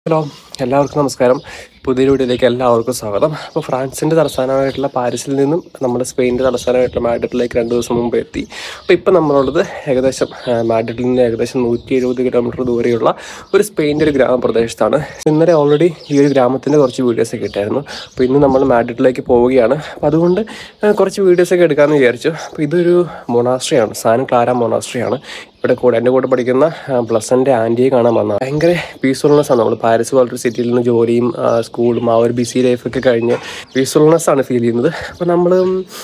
hello എല്ലാവർക്കും നമസ്കാരം പുതിയ വീഡിയോയിലേക്ക് എല്ലാവർക്കും സ്വാഗതം അപ്പോൾ ഫ്രാൻസിൻ്റെ തലസ്ഥാനമായിട്ടുള്ള പാരീസിൽ നിന്നും നമ്മുടെ സ്പെയിൻ്റെ തലസ്ഥാനമായിട്ടുള്ള മാഡ്രിഡിലേക്ക് രണ്ട് ദിവസം മുമ്പ് എത്തി അപ്പോൾ ഇപ്പം നമ്മളുള്ളത് ഏകദേശം ആ, മാഡ്രിഡിൽ നിന്ന് ഏകദേശം നൂറ്റി എഴുപത് കിലോമീറ്റർ ദൂരെയുള്ള ഒരു സ്പെയിൻ്റെ ഒരു ഗ്രാമപ്രദേശത്താണ് ഇന്നലെ ഓൾറെഡി ഈ ഒരു ഗ്രാമത്തിൻ്റെ കുറച്ച് വീഡിയോസൊക്കെ ഇട്ടായിരുന്നു അപ്പോൾ ഇന്ന് നമ്മൾ മാഡ്രിഡിലേക്ക് പോവുകയാണ് അപ്പോൾ അതുകൊണ്ട് ആ, കുറച്ച് വീഡിയോസൊക്കെ എടുക്കാമെന്ന് വിചാരിച്ചു അപ്പോൾ ഇതൊരു മൊണാസ്ട്രിയാണ് സാൻ ക്ലാര മൊണാസ്ട്രിയാണ് ഇവിടെ കൂടെ എൻ്റെ കൂടെ പഠിക്കുന്ന പ്ലസൻ്റെ ആൻറ്റിയെ കാണാൻ വന്ന ഭയങ്കര പീസ്ഫുൾനെസ് ആണ് നമ്മൾ പാരീസ് പോലൊരു സിറ്റിയിൽ നിന്ന് ജോലിയും ആ, സ്കൂളും ആ ഒരു ബിസി ലൈഫൊക്കെ കഴിഞ്ഞ് പീസ്ഫുൾനെസ് ആണ് ഫീൽ ചെയ്യുന്നത് അപ്പോൾ നമ്മൾ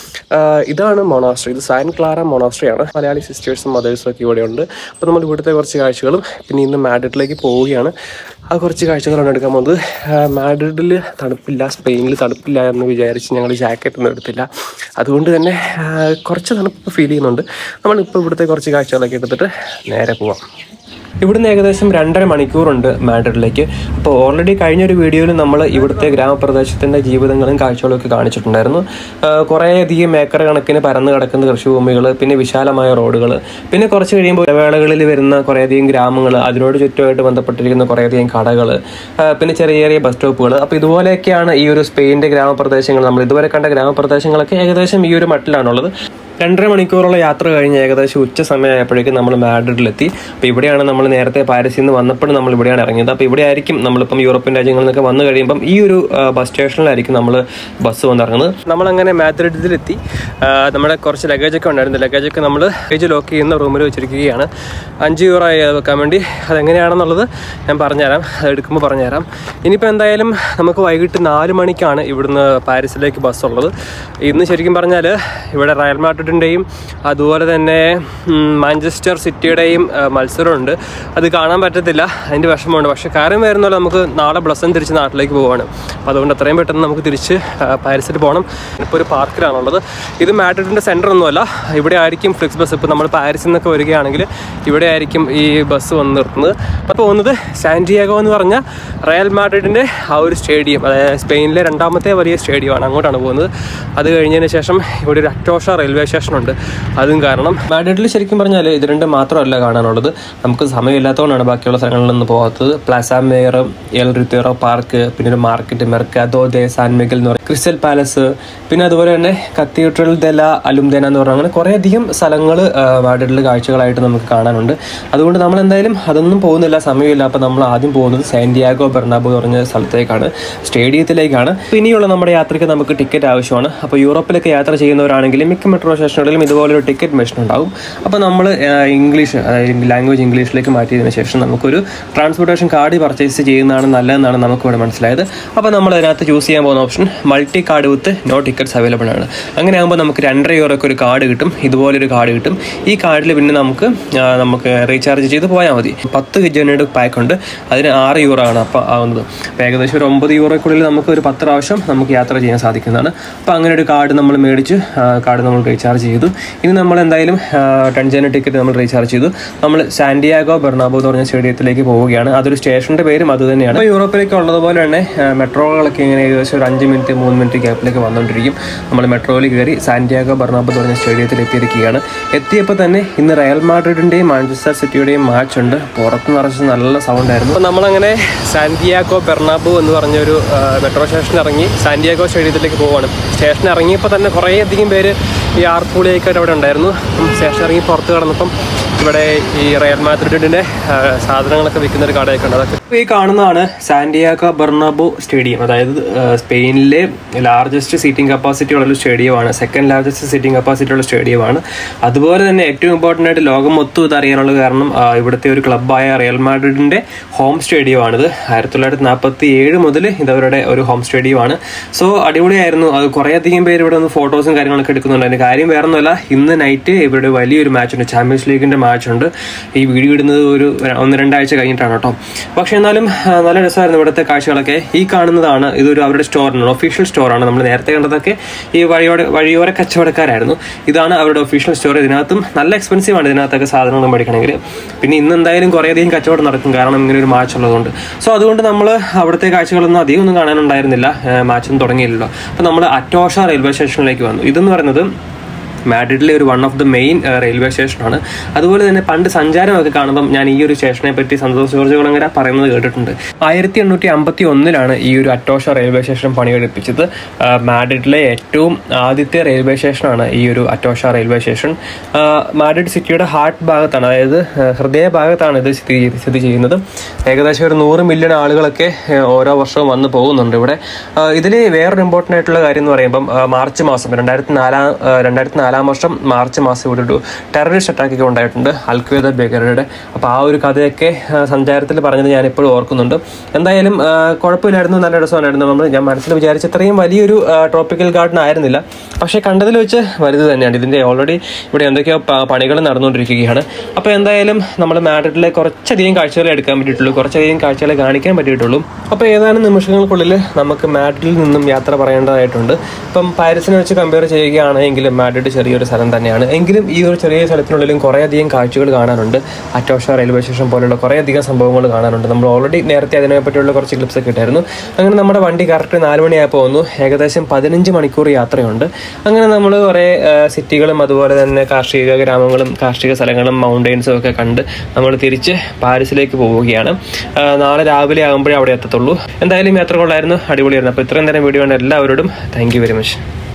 ഇതാണ് മൊണാസ്ട്രി ഇത് സാൻ ക്ലാര മൊണാസ്ട്രി ആണ് മലയാളി സിസ്റ്റേഴ്സും മദേഴ്സും ഒക്കെ ഇവിടെ ഉണ്ട് അപ്പോൾ നമ്മൾ ഇവിടുത്തെ കുറച്ച് കാഴ്ചകളും പിന്നെ ഇന്ന് മാഡ്രിഡിലേക്ക് പോവുകയാണ് ആ കുറച്ച് കാഴ്ചകളാണ് എടുക്കാൻ പോകുന്നത് ആ, മാഡ്രിഡിൽ തണുപ്പില്ല സ്പെയിനിൽ തണുപ്പില്ല എന്ന് വിചാരിച്ച് ഞങ്ങൾ ജാക്കറ്റ് ഒന്നും എടുത്തില്ല അതുകൊണ്ട് തന്നെ ആ, കുറച്ച് തണുപ്പ് ഫീൽ ചെയ്യുന്നുണ്ട് നമ്മളിപ്പോൾ ഇവിടുത്തെ കുറച്ച് കാഴ്ചകളൊക്കെ എടുത്തിട്ട് നേരെ പോവാം ഇവിടുന്ന് ഏകദേശം രണ്ടര മണിക്കൂറുണ്ട് മാഡ്രിഡിലേക്ക് അപ്പോൾ ഓൾറെഡി കഴിഞ്ഞൊരു വീഡിയോയിൽ നമ്മൾ ഇവിടുത്തെ ഗ്രാമപ്രദേശത്തിൻ്റെ ജീവിതങ്ങളും കാഴ്ചകളും ഒക്കെ കാണിച്ചിട്ടുണ്ടായിരുന്നു ആ, കുറേയധികം ഏക്കർ കണക്കിന് പരന്നു കിടക്കുന്ന കൃഷിഭൂമികൾ പിന്നെ വിശാലമായ റോഡുകൾ പിന്നെ കുറച്ച് കഴിയുമ്പോൾ ഇടവേളകളിൽ വരുന്ന കുറേയധികം ഗ്രാമങ്ങൾ അതിനോട് ചുറ്റുമായിട്ട് ബന്ധപ്പെട്ടിരിക്കുന്ന കുറേയധികം കടകൾ പിന്നെ ചെറിയ ചെറിയ ബസ് സ്റ്റോപ്പുകൾ അപ്പോൾ ഇതുപോലെയൊക്കെയാണ് ഈ ഒരു സ്പെയിൻ്റെ ഗ്രാമപ്രദേശങ്ങൾ നമ്മൾ ഇതുവരെ കണ്ട ഗ്രാമപ്രദേശങ്ങളൊക്കെ ഏകദേശം ഈ ഒരു മട്ടിലാണുള്ളത് രണ്ടര മണിക്കൂറുള്ള യാത്ര കഴിഞ്ഞ് ഏകദേശം ഉച്ച സമയമായപ്പോഴേക്കും നമ്മൾ മാഡ്രിഡിലെത്തി അപ്പോൾ ഇവിടെയാണ് നമ്മൾ നേരത്തെ പാരീസിൽ നിന്ന് വന്നപ്പോഴും നമ്മൾ ഇവിടെയാണ് ഇറങ്ങിയത് അപ്പോൾ ഇവിടെ ആയിരിക്കും നമ്മളിപ്പം യൂറോപ്യൻ രാജ്യങ്ങളിൽ നിന്നൊക്കെ വന്നു കഴിയുമ്പം ഈ ഒരു ആ, ബസ് സ്റ്റേഷനിലായിരിക്കും നമ്മൾ ബസ് വന്നിറങ്ങുന്നത് നമ്മളങ്ങനെ മാഡ്രിഡിലെത്തി ആ, നമ്മുടെ കുറച്ച് ലഗേജ് ഒക്കെ ഉണ്ടായിരുന്നു ലഗേജ് ഒക്കെ നമ്മൾ ലഗേജ് ലോക്ക് ചെയ്യുന്ന റൂമിൽ വെച്ചിരിക്കുകയാണ് അഞ്ച് യൂറോ ആയി അത് വെക്കാൻ വേണ്ടി അതെങ്ങനെയാണെന്നുള്ളത് ഞാൻ പറഞ്ഞുതരാം അത് എടുക്കുമ്പോൾ പറഞ്ഞുതരാം ഇനിയിപ്പോൾ എന്തായാലും നമുക്ക് വൈകിട്ട് നാല് മണിക്കാണ് ഇവിടുന്ന് പാരീസിലേക്ക് ബസ് ഉള്ളത് ഇന്ന് ശരിക്കും പറഞ്ഞാൽ ഇവിടെ റയൽ മാഡ്രിഡിൻ്റെയും അതുപോലെ തന്നെ ഉം, മാഞ്ചസ്റ്റർ സിറ്റിയുടെയും ആ, മത്സരമുണ്ട് അത് കാണാൻ പറ്റത്തില്ല അതിൻ്റെ വിഷമമുണ്ട് പക്ഷേ കാര്യം വരുന്ന നമുക്ക് നാളെ ബ്ലസ്സൻ തിരിച്ച് നാട്ടിലേക്ക് പോവാണ് അപ്പോൾ അതുകൊണ്ട് എത്രയും പെട്ടെന്ന് നമുക്ക് തിരിച്ച് ആ, പാരീസിൽ പോകണം ഇപ്പോൾ ഒരു പാർക്കിലാണുള്ളത് ഇത് മാഡ്രിഡിൻ്റെ സെൻറ്റർ ഒന്നുമല്ല ഇവിടെ ആയിരിക്കും ഫ്ലിക്സ് ബസ് ഇപ്പോൾ നമ്മൾ പാരീസിൽ നിന്നൊക്കെ വരികയാണെങ്കിൽ ഇവിടെ ആയിരിക്കും ഈ ബസ് വന്ന് നിർത്തുന്നത് അപ്പോൾ പോകുന്നത് സാന്റിയാഗോ എന്ന് പറഞ്ഞ റയൽ മാഡ്രിഡിൻ്റെ ആ ഒരു സ്റ്റേഡിയം അതായത് സ്പെയിനിലെ രണ്ടാമത്തെ വലിയ സ്റ്റേഡിയമാണ് അങ്ങോട്ടാണ് പോകുന്നത് അത് കഴിഞ്ഞതിന് ശേഷം ഇവിടെ ഒരു അറ്റോഷ റെയിൽവേ സ്റ്റേഷനുണ്ട് അതും കാരണം മാഡ്രിഡിൽ ശരിക്കും പറഞ്ഞാൽ ഇത് രണ്ട് മാത്രമല്ല കാണാനുള്ളത് നമുക്ക് സമയമില്ലാത്തതുകൊണ്ടാണ് ബാക്കിയുള്ള സ്ഥലങ്ങളിൽ നിന്ന് പോകാത്തത് Plaza Mayor El Retiro Park പിന്നെ ഒരു market Mercado de San Miguel എന്ന് പറയുന്നത് ക്രിസ്റ്റൽ പാലസ് പിന്നെ അതുപോലെ തന്നെ കത്തീഡ്രൽ ദല അലുംദേന എന്ന് പറഞ്ഞ അങ്ങനെ കുറേയധികം സ്ഥലങ്ങൾ മാഡ്രിഡിൽ കാഴ്ചകളായിട്ട് നമുക്ക് കാണാനുണ്ട് അതുകൊണ്ട് നമ്മൾ എന്തായാലും അതൊന്നും പോകുന്നില്ല സമയമില്ല അപ്പോൾ നമ്മൾ ആദ്യം പോകുന്നത് സാന്റിയാഗോ ബെർണാബോ എന്ന് പറഞ്ഞ സ്ഥലത്തേക്കാണ് സ്റ്റേഡിയത്തിലേക്കാണ് അപ്പോൾ ഇനിയുള്ള നമ്മുടെ യാത്രയ്ക്ക് നമുക്ക് ടിക്കറ്റ് ആവശ്യമാണ് അപ്പോൾ യൂറോപ്പിലൊക്കെ യാത്ര ചെയ്യുന്നവരാണെങ്കിൽ മിക്ക മെട്രോ സ്റ്റേഷനുകളിലും ഇതുപോലൊരു ടിക്കറ്റ് മെഷീൻ ഉണ്ടാവും അപ്പോൾ നമ്മൾ ഇംഗ്ലീഷ് അതായത് ലാംഗ്വേജ് ഇംഗ്ലീഷിലേക്ക് മാറ്റിയതിന് ശേഷം നമുക്കൊരു ട്രാൻസ്പോർട്ടേഷൻ കാർഡ് പർച്ചേസ് ചെയ്യുന്നതാണ് നല്ലതെന്നാണ് നമുക്ക് ഇവിടെ മനസ്സിലായത് അപ്പോൾ നമ്മൾ അതിനകത്ത് ചൂസ് ചെയ്യാൻ പോകുന്ന option multi card with no tickets available ആണ് അങ്ങനെ ആകുമ്പോൾ നമുക്ക് രണ്ടര യൂറോക്ക് ഒരു കാർഡ് കിട്ടും ഇതുപോലൊരു കാർഡ് കിട്ടും ഈ കാർഡിൽ പിന്നെ നമുക്ക് ആ, നമുക്ക് റീചാർജ് ചെയ്ത് പോയാൽ മതി പത്ത് ജനയുടെ പാക്ക് ഉണ്ട് അതിന് ആറ് യൂറോ ആണ് അപ്പോൾ ആവുന്നത് അപ്പോൾ ഏകദേശം ഒരു ഒമ്പത് യൂറോക്കുള്ളിൽ നമുക്ക് ഒരു പത്ത് പ്രാവശ്യം നമുക്ക് യാത്ര ചെയ്യാൻ സാധിക്കുന്നതാണ് അപ്പോൾ അങ്ങനെ ഒരു കാർഡ് നമ്മൾ മേടിച്ച് കാർഡ് നമ്മൾ റീചാർജ് ചെയ്തു ഇനി നമ്മൾ എന്തായാലും ടെൻ ജന ടിക്കറ്റ് നമ്മൾ റീചാർജ് ചെയ്തു നമ്മൾ സാന്റിയാഗോ ബെർണാബോ എന്ന് പറഞ്ഞ സ്റ്റേഡിയത്തിലേക്ക് പോവുകയാണ് അതൊരു സ്റ്റേഷൻ്റെ പേരും അത് തന്നെയാണ് അപ്പോൾ യൂറോപ്പിലേക്ക് ഉള്ളതുപോലെ തന്നെ ആ, മെട്രോകളൊക്കെ ഇങ്ങനെ ഏകദേശം ഒരു അഞ്ച് മിനിറ്റ് മൂന്ന് മിനിറ്റ് ഗ്യാപ്പിലേക്ക് വന്നുകൊണ്ടിരിക്കും നമ്മൾ മെട്രോയിൽ കയറി സാന്റിയാഗോ ബെർണാബോ എന്ന് പറഞ്ഞ സ്റ്റേഡിയത്തിൽ എത്തിയിരിക്കുകയാണ് എത്തിയപ്പോൾ തന്നെ ഇന്ന് റയൽ മാഡ്രിഡിൻ്റെയും മാഞ്ചസ്റ്റർ സിറ്റിയുടെയും മാച്ച് ഉണ്ട് പുറത്ത് നിറച്ച് നല്ല സൗണ്ട് ആയിരുന്നു അപ്പോൾ നമ്മളങ്ങനെ സാന്റിയാഗോ ബെർണാബോ എന്ന് പറഞ്ഞൊരു ആ, മെട്രോ സ്റ്റേഷനിൽ ഇറങ്ങി സാന്റിയാഗോ സ്റ്റേഡിയത്തിലേക്ക് പോവാണ് സ്റ്റേഷനിൽ ഇറങ്ങിയപ്പോൾ തന്നെ കുറേയധികം പേര് ഈ ആർപ്പുളിയൊക്കെ അവിടെ ഉണ്ടായിരുന്നു സ്റ്റേഷൻ ഇറങ്ങി പുറത്ത് കടന്നപ്പം ഇവിടെ ഈ റയൽ മാഡ്രിഡിന്റെ ആ, സാധനങ്ങളൊക്കെ വിൽക്കുന്ന ഒരു കടയൊക്കെ ഉണ്ട് അതൊക്കെ ഈ കാണുന്നതാണ് സാന്റിയാഗോ ബെർണാബോ സ്റ്റേഡിയം അതായത് ആ, സ്പെയിനിലെ ലാർജസ്റ്റ് സീറ്റിംഗ് കപ്പാസിറ്റി ഉള്ള ഒരു സ്റ്റേഡിയമാണ് സെക്കൻഡ് ലാർജസ്റ്റ് സീറ്റിംഗ് കപ്പാസിറ്റി ഉള്ള സ്റ്റേഡിയമാണ് അതുപോലെ തന്നെ ഏറ്റവും ഇമ്പോർട്ടൻ്റ് ആയിട്ട് ലോകം മൊത്തം ഇത് അറിയാനുള്ള കാരണം ആ, ഇവിടുത്തെ ഒരു ക്ലബ്ബായ റയൽ മാഡ്രിഡിന്റെ ഹോം സ്റ്റേഡിയമാണിത് ആയിരത്തി തൊള്ളായിരത്തി നാൽപ്പത്തി ഏഴ് മുതൽ ഇതവരുടെ ഒരു ഹോം സ്റ്റേഡിയമാണ് സോ അടിപൊളിയായിരുന്നു അത് കുറേയധികം പേര് ഇവിടെ നിന്ന് ഫോട്ടോസും കാര്യങ്ങളൊക്കെ എടുക്കുന്നുണ്ട് അതിന്റെ കാര്യം വേറെ ഒന്നുമല്ല ഇന്ന് നൈറ്റ് ഇവിടെ വലിയൊരു മാച്ച് ഉണ്ട് ചാമ്പ്യൻസ് ലീഗിന്റെ മാച്ച് ഉണ്ട് ഈ വീഡിയോ ഇടുന്നത് ഒരു ഒന്ന് രണ്ടാഴ്ച കഴിഞ്ഞിട്ടാണ് കേട്ടോ പക്ഷെ എന്നാലും ആ, നല്ല രസമായിരുന്നു ഇവിടുത്തെ കാഴ്ചകളൊക്കെ ഈ കാണുന്നതാണ് ഇതൊരു അവരുടെ സ്റ്റോറാണ് ഒഫീഷ്യൽ സ്റ്റോറാണ് നമ്മൾ നേരത്തെ കണ്ടതൊക്കെ ഈ വഴിയോര വഴിയോര കച്ചവടക്കാരായിരുന്നു ഇതാണ് അവരുടെ ഒഫീഷ്യൽ സ്റ്റോർ ഇതിനകത്തും നല്ല എക്സ്പെൻസീവ് ആണ് ഇതിനകത്തൊക്കെ സാധനങ്ങൾ മേടിക്കണമെങ്കിൽ പിന്നെ ഇന്ന് എന്തായാലും കുറേയധികം കച്ചവടം നടക്കും കാരണം ഇങ്ങനെ ഒരു മാച്ച് ഉള്ളതുകൊണ്ട് സോ അതുകൊണ്ട് നമ്മൾ അവിടുത്തെ കാഴ്ചകളൊന്നും അധികം ഒന്നും കാണാനുണ്ടായിരുന്നില്ല മാച്ചൊന്നും തുടങ്ങിയില്ലല്ലോ അപ്പോൾ നമ്മൾ അറ്റോഷ റെയിൽവേ സ്റ്റേഷനിലേക്ക് വന്നു ഇതെന്ന് പറയുന്നത് മാഡ്രിഡിലെ ഒരു one of the main railway സ്റ്റേഷനാണ് അതുപോലെ തന്നെ പണ്ട് സഞ്ചാരമൊക്കെ കാണുമ്പം ഞാൻ ഈ ഒരു സ്റ്റേഷനെ പറ്റി സന്തോഷ് ജോർജ് കുളങ്ങര പറയുന്നത് കേട്ടിട്ടുണ്ട് ആയിരത്തി എണ്ണൂറ്റി അമ്പത്തി ഒന്നിലാണ് ഈ ഒരു അറ്റോഷ റെയിൽവേ സ്റ്റേഷൻ പണികഴിപ്പിച്ചത് ആ, മാഡ്രിഡിലെ ഏറ്റവും ആദ്യത്തെ റെയിൽവേ സ്റ്റേഷനാണ് ഈ ഒരു അറ്റോഷ റെയിൽവേ സ്റ്റേഷൻ ആ, മാഡ്രിഡ് സിറ്റിയുടെ ഹാർട്ട് ഭാഗത്താണ് അതായത് ആ, ഹൃദയ ഭാഗത്താണ് ഇത് സ്ഥിതി സ്ഥിതി ചെയ്യുന്നത് ഏകദേശം ഒരു നൂറ് മില്യൺ ആളുകളൊക്കെ ആ, ഓരോ വർഷവും വന്ന് പോകുന്നുണ്ട് ഇവിടെ ഇതിൽ വേറൊരു ഇമ്പോർട്ടൻ്റ് ആയിട്ടുള്ള കാര്യം എന്ന് പറയുമ്പം ആ, മാർച്ച് മാസം രണ്ടായിരത്തി നാലാം രണ്ടായിരത്തി നാലാം വർഷം മാർച്ച് മാസം ഇവിടെ ഒരു ടെററിസ്റ്റ് അറ്റാക്ക് ഒക്കെ ഉണ്ടായിട്ടുണ്ട് അൽക്വേദ ബേക്കറുടെ അപ്പോൾ ആ ഒരു കഥയൊക്കെ ആ, സഞ്ചാരത്തിൽ പറഞ്ഞത് ഞാൻ ഇപ്പോഴും ഓർക്കുന്നുണ്ട് എന്തായാലും ആ, കുഴപ്പമില്ലായിരുന്നു നല്ല രസമായിരുന്നു നമ്മൾ ഞാൻ മനസ്സിൽ വിചാരിച്ച ഇത്രയും വലിയൊരു ട്രോപ്പിക്കൽ ഗാർഡൻ ആയിരുന്നില്ല പക്ഷേ കണ്ടതിൽ വെച്ച് വലുത് തന്നെയാണ് ഇതിൻ്റെ ഓൾറെഡി ഇവിടെ എന്തൊക്കെയോ പ- പണികൾ നടന്നുകൊണ്ടിരിക്കുകയാണ് അപ്പോൾ എന്തായാലും നമ്മൾ മാഡ്രിഡിലെ കുറച്ചധികം കാഴ്ചകളെ എടുക്കാൻ പറ്റിയിട്ടുള്ളൂ കുറച്ചധികം കാഴ്ചകളെ കാണിക്കാൻ പറ്റിയിട്ടുള്ളൂ അപ്പോൾ ഏതാനും നിമിഷങ്ങൾക്കുള്ളിൽ നമുക്ക് മാഡ്രിഡിൽ നിന്നും യാത്ര പറയേണ്ടതായിട്ടുണ്ട് ഇപ്പം പാരീസിനെ വെച്ച് കമ്പയർ ചെയ്യുകയാണെങ്കിൽ മാഡ്രിഡ് ചെറിയൊരു സ്ഥലം തന്നെയാണ് എങ്കിലും ഈ ഒരു ചെറിയ സ്ഥലത്തിനുള്ളിലും കുറേയധികം കാഴ്ചകൾ കാണാനുണ്ട് അറ്റോഷ റെയിൽവേ സ്റ്റേഷൻ പോലുള്ള കുറേയധികം സംഭവങ്ങൾ കാണാനുണ്ട് നമ്മൾ ഓൾറെഡി നേരത്തെ അതിനെ പറ്റിയുള്ള കുറച്ച് ക്ലിപ്സ് ഒക്കെ ഇട്ടായിരുന്നു അങ്ങനെ നമ്മുടെ വണ്ടി കറക്റ്റ് നാല് മണിയായപ്പോൾ വന്നു ഏകദേശം പതിനഞ്ച് മണിക്കൂർ യാത്രയുണ്ട് അങ്ങനെ നമ്മൾ കുറേ ആ, സിറ്റികളും അതുപോലെ തന്നെ കാർഷിക ഗ്രാമങ്ങളും കാർഷിക സ്ഥലങ്ങളും മൗണ്ടെയിൻസും ഒക്കെ കണ്ട് നമ്മൾ തിരിച്ച് പാരീസിലേക്ക് പോവുകയാണ് ആ, നാളെ രാവിലെ ആകുമ്പോഴേ അവിടെ എത്തത്തുള്ളൂ എന്തായാലും യാത്ര കൊള്ളായിരുന്നു അടിപൊളിയായിരുന്നു അപ്പോൾ ഇത്രയും നേരം വീഡിയോ കണ്ട എല്ലാവരോടും താങ്ക് യു വെരി മച്ച്